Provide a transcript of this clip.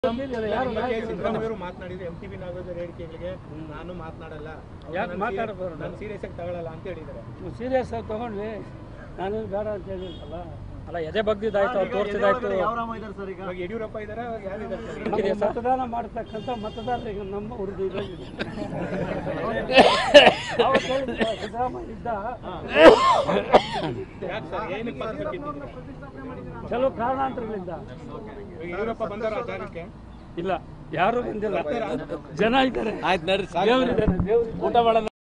ಯಾರು ಬಗ್ಗೆ ಸಿದ್ದರಾಮಯ್ಯವರು ಮಾತನಾಡಿದ್ರು ಎಂ ಟಿ ಬಿ ನಾಗರಾಜ್ ಹೇಳಿಕೆಗಳಿಗೆ ನಾನು ಮಾತನಾಡಲ್ಲ ಯಾಕೆ ಮಾತಾಡಬಾರ್ದು? ನಾನು ಸೀರಿಯಸ್ ಆಗಿ ತಗೊಳ್ಳಲ್ಲ ಅಂತ ಹೇಳಿದ್ದಾರೆ ಸೀರಿಯಸ್ ಆಗಿ ತಗೊಂಡ್ವಿ ನಾನೇನು ಬೇಡ ಅಂತ ಹೇಳಿಲ್ಲಲ್ಲ ಅಲ್ಲ ಎದೆ ಬಗ್ದಿದ್ದಾಯ್ತು ಅವ್ರು ತೋರಿಸಿದಾಯ್ತು ಇವಾಗ ಯಡಿಯೂರಪ್ಪ ಇದಾರೆ ಯಾರಿದ್ದಾರೆ ಸರ್ ನಮಗೆ ಮತದಾನ ಮಾಡ್ತಕ್ಕಂಥ ಮತದಾರರಿಗೆ ನಮ್ಮ ಹುಡುಗ ಇದಾಗಿದೆ ಅವತ್ತು ಹೇಳಿದ್ದ ಸಿದ್ದರಾಮಯ್ಯ ಇದ್ದ ಯಾಕೆ ಸರ್ ಏನಕ್ಕೆ ಪತ್ರ ಕೆಲವು ಕಾರಣಾಂತರಗಳಿಂದ ಇವಾಗ ಯಡಿಯೂರಪ್ಪ ಬಂದಾರ ಆ ಜಾಗಕ್ಕೆ ಇಲ್ಲ ಯಾರು ಬಂದಿಲ್ಲ ಜನ ಇದ್ದಾರೆ ದೇವರಿದ್ದಾರೆ ದೇವ್ರು ಊಟ ಮಾಡೋಣ